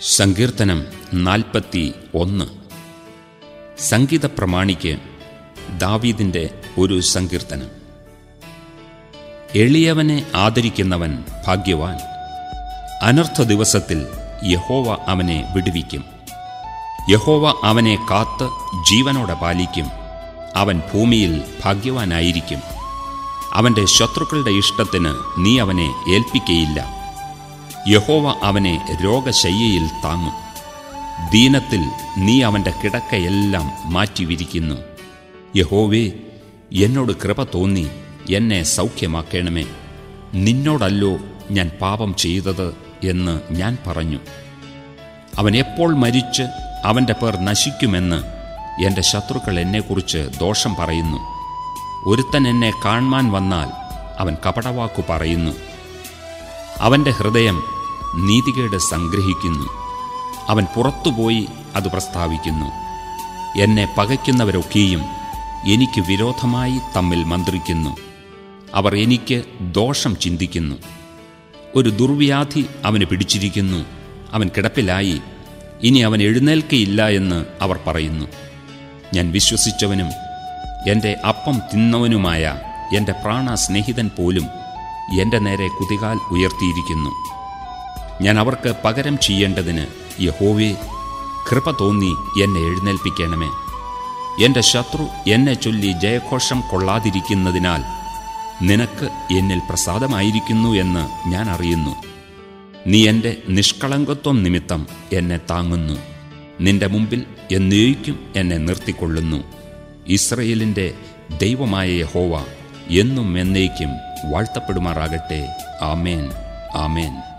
സങ്കീർത്തനം നാൽപ്പത്തി ഒന്ന് സംഗീത പ്രമാണിക്ക് ദാവീദിൻ്റെ ഒരു സങ്കീർത്തനം എളിയവനെ ആദരിക്കുന്നവൻ ഭാഗ്യവാൻ അനർത്ഥ ദിവസത്തിൽ യഹോവ അവനെ വിടുവിക്കും യഹോവ അവനെ കാത്ത് ജീവനോടെ പാലിക്കും അവൻ ഭൂമിയിൽ ഭാഗ്യവാനായിരിക്കും അവൻ്റെ ശത്രുക്കളുടെ ഇഷ്ടത്തിന് നീ അവനെ ഏൽപ്പിക്കയില്ല യഹോവ അവനെ രോഗശയ്യയിൽ താങ്ങും ദീനത്തിൽ നീ അവൻ്റെ കിടക്കയെല്ലാം മാറ്റിവിരിക്കുന്നു യഹോവേ എന്നോട് കൃപ തോന്നി എന്നെ സൗഖ്യമാക്കണമേ നിന്നോടല്ലോ ഞാൻ പാപം ചെയ്തത് എന്ന് ഞാൻ പറഞ്ഞു അവൻ എപ്പോൾ മരിച്ച് അവൻ്റെ പേർ നശിക്കുമെന്ന് എൻ്റെ ശത്രുക്കൾ എന്നെക്കുറിച്ച് ദോഷം പറയുന്നു ഒരുത്തൻ എന്നെ കാണാൻ വന്നാൽ അവൻ കപടവാക്കു പറയുന്നു അവൻ്റെ ഹൃദയം നീതികേട് സംഗ്രഹിക്കുന്നു അവൻ പുറത്തുപോയി അത് പ്രസ്താവിക്കുന്നു എന്നെ പകയ്ക്കുന്നവരൊക്കെയും എനിക്ക് വിരോധമായി തമ്മിൽ മന്ത്രിക്കുന്നു അവർ എനിക്ക് ദോഷം ചിന്തിക്കുന്നു ഒരു ദുർവ്യാധി അവന് പിടിച്ചിരിക്കുന്നു അവൻ കിടപ്പിലായി ഇനി അവൻ എഴുന്നേൽക്കയില്ല എന്ന് അവർ പറയുന്നു ഞാൻ വിശ്വസിച്ചവനും എൻ്റെ അപ്പം തിന്നവനുമായ എൻ്റെ പ്രാണ സ്നേഹിതൻ പോലും എൻ്റെ നേരെ കുതികാൽ ഉയർത്തിയിരിക്കുന്നു ഞാൻ അവർക്ക് പകരം ചെയ്യേണ്ടതിന് യഹോവേ കൃപ തോന്നി എന്നെ എഴുന്നേൽപ്പിക്കണമേ എൻ്റെ ശത്രു എന്നെ ചൊല്ലി ജയഘോഷം കൊള്ളാതിരിക്കുന്നതിനാൽ നിനക്ക് എന്നിൽ പ്രസാദമായിരിക്കുന്നു എന്ന് ഞാൻ അറിയുന്നു നീ എൻ്റെ നിഷ്കളങ്കത്വം നിമിത്തം എന്നെ താങ്ങുന്നു നിന്റെ മുമ്പിൽ എന്നേക്കും എന്നെ നിർത്തിക്കൊള്ളുന്നു ഇസ്രയേലിൻ്റെ ദൈവമായ യഹോവ എന്നും എന്നേക്കും വാഴ്ത്തപ്പെടുമാറാകട്ടെ ആമേൻ ആമേൻ